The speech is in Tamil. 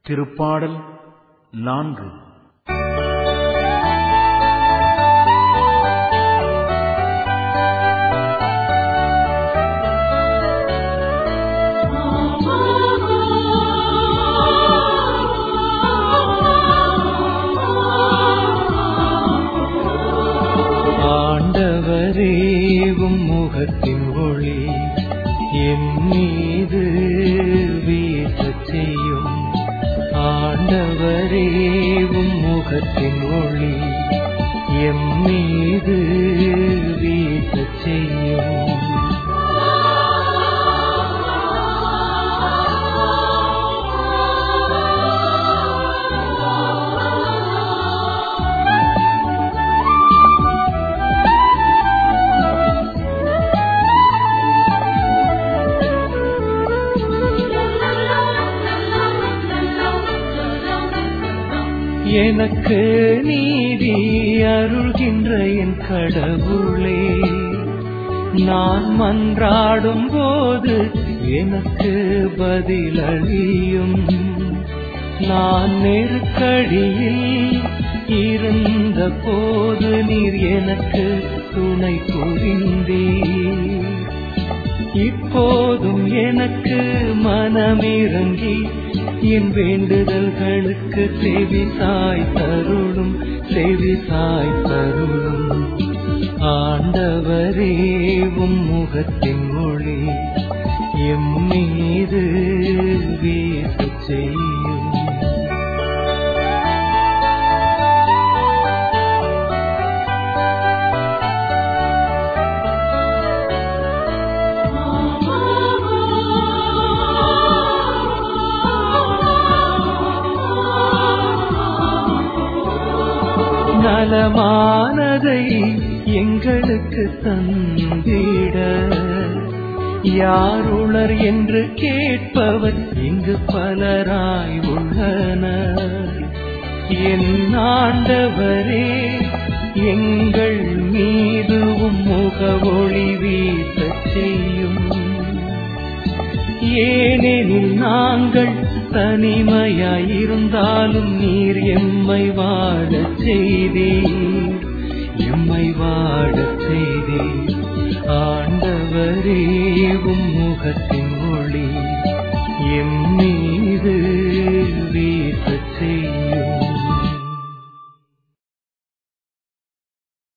திருப்பாடல் நான்கு ஆண்டவரே உம் முகத்தின் ஒளி என் மீது வீசச் செய்யும் ஆண்டவரே உம் முகத்தின் ஒளி எம் மீது வீசச் செய்யும் எனக்கு நீதி அருள்கின்ற என் கடவுளே நான் மன்றாடும் போது எனக்கு பதிலளியும் நான் நெருக்கடியில் இருந்த போது நீர் எனக்கு துணை புரிந்தீர் இப்போதும் எனக்கு மனமிறங்கி என் வேண்டுதல்களுக்கு செவி சாய் தருளும் செவி சாய் தருளும் ஆண்டவரே உம் முகத்தின் ஒளி எம் மீது வீசச் செய்யும் நலமானதை எங்களுக்கு தந்திட யாருளர் என்று கேட்பவர் இங்கு பலராய் உள்ளனர் என் ஆண்டவரே எங்கள் மீது உம் முகவொளி வீசச் செய்யும் ஏனெனில் நாங்கள் தனிமையாயிருந்தாலும் நீர் எம்மை வாழச் செய்தீர் எம்மை வாழச் செய்தீர் ஆண்டவரே உம் முகத்தின் ஒளி